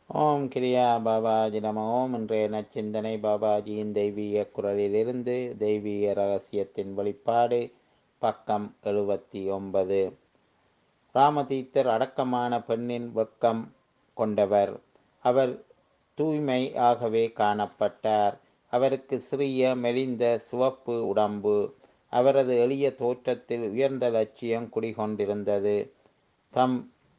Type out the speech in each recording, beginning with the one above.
ஓம் கிரியா பாபாஜி நம ஓம் இன்றைய நச்சிந்தனை பாபாஜியின் தெய்வீக குரலிலிருந்து தெய்வீக ரகசியத்தின் வெளிப்பாடு பக்கம் எழுபத்தி ஒன்பது ராமதீத்தர் அடக்கமான பெண்ணின் வெக்கம் கொண்டவர் அவர் தூய்மை ஆகவே காணப்பட்டார் அவருக்கு சிறிய மெலிந்த சிவப்பு உடம்பு அவரது எளிய தோற்றத்தில் உயர்ந்த லட்சியம் குடிகொண்டிருந்தது தம்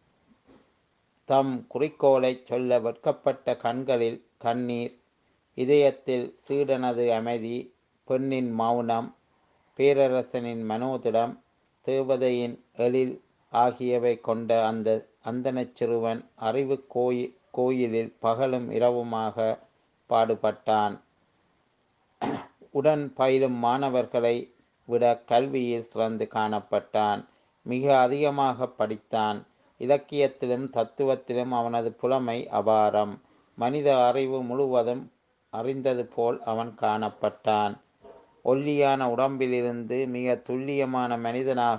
தம் குறிக்கோளை சொல்ல வெட்கப்பட்ட கண்களில் கண்ணீர் இதயத்தில் சீடனது அமைதி பெண்ணின் மௌனம் பேரரசனின் மனோதிடம் தேவதையின் எழில் ஆகியவை கொண்ட அந்த அந்தனச் சிறுவன் அறிவு கோயி கோயிலில் பகலும் இரவுமாக பாடுபட்டான் உடன் பயிலும் மாணவர்களை விட கல்வியில் சிறந்து காணப்பட்டான் மிக அதிகமாக படித்தான் இலக்கியத்திலும் தத்துவத்திலும் அவனது புலமை அபாரம் மனித அறிவு முழுவதும் அறிந்தது போல் அவன் காணப்பட்டான் ஒல்லியான உடம்பிலிருந்து மிக துல்லியமான மனிதனாக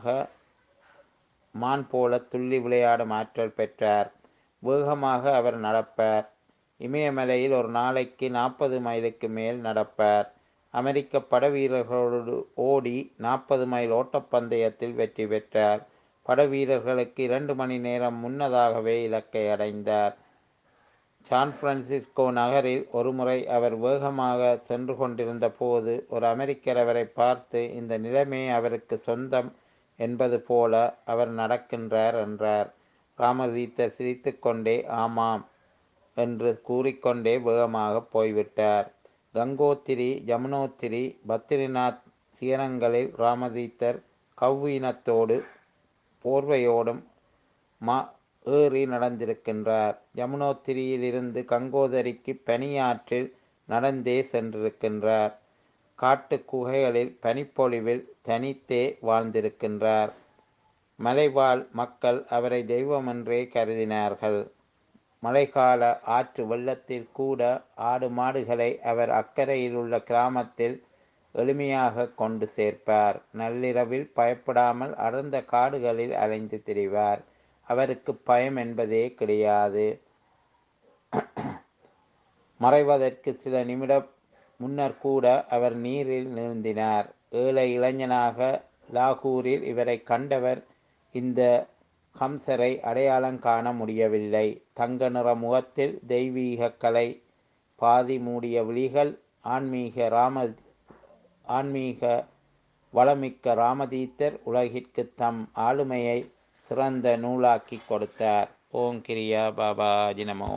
மான் போல துள்ளி விளையாடும் ஆற்றல் பெற்றார் வேகமாக அவர் நடப்பார் இமயமலையில் ஒரு நாளைக்கு நாற்பது மைலுக்கு மேல் நடப்பார் அமெரிக்க படவீரர்களோடு ஓடி நாற்பது மைல் ஓட்டப்பந்தயத்தில் வெற்றி பெற்றார் படவீரர்களுக்கு இரண்டு மணி நேரம் முன்னதாகவே இலக்கை அடைந்தார் சான் பிரான்சிஸ்கோ நகரில் ஒருமுறை அவர் வேகமாக சென்று கொண்டிருந்த போது ஒரு அமெரிக்கர் அவரை பார்த்து இந்த நிலைமை அவருக்கு சொந்தம் என்பது போல அவர் நடக்கின்றார் என்றார் ராமதீத்தர் சிரித்துக்கொண்டே ஆமாம் என்று கூறிக்கொண்டே வேகமாக போய்விட்டார் கங்கோத்திரி யமுனோத்திரி பத்ரிநாத் சிகரங்களில் ராமதீத்தர் கவ்வினத்தோடு போர்வையோடும் மா ஏறி நடந்திருக்கின்றார் யமுனோத்திரியிலிருந்து கங்கோதரிக்கு பனியாற்றில் நடந்தே சென்றிருக்கின்றார் காட்டு குகைகளில் பனிப்பொழிவில் தனித்தே வாழ்ந்திருக்கின்றார் மலைவாழ் மக்கள் அவரை தெய்வமென்றே கருதினார்கள் மழைக்கால ஆற்று வெள்ளத்தில் கூட ஆடு மாடுகளை அவர் அக்கறையில் உள்ள கிராமத்தில் எளிமையாக கொண்டு சேர்ப்பார் நள்ளிரவில் பயப்படாமல் அடர்ந்த காடுகளில் அலைந்து திரிவார் அவருக்கு பயம் என்பதே கிடையாது மறைவதற்கு சில நிமிடம் முன்னர் கூட அவர் நீரில் நீந்தினார் ஏழை இளைஞனாக லாகூரில் இவரை கண்டவர் இந்த ஹம்சரை அடையாளம் காண முடியவில்லை தங்க நிற முகத்தில் தெய்வீக கலை பாதி மூடிய விழிகள் ஆன்மீக ராம ஆன்மீக வளமிக்க ராமதீத்தர் உலகிற்கு தம் ஆளுமையை சிறந்த நூலாக்கி கொடுத்தார் ஓம் கிரியா பாபா ஜினமோ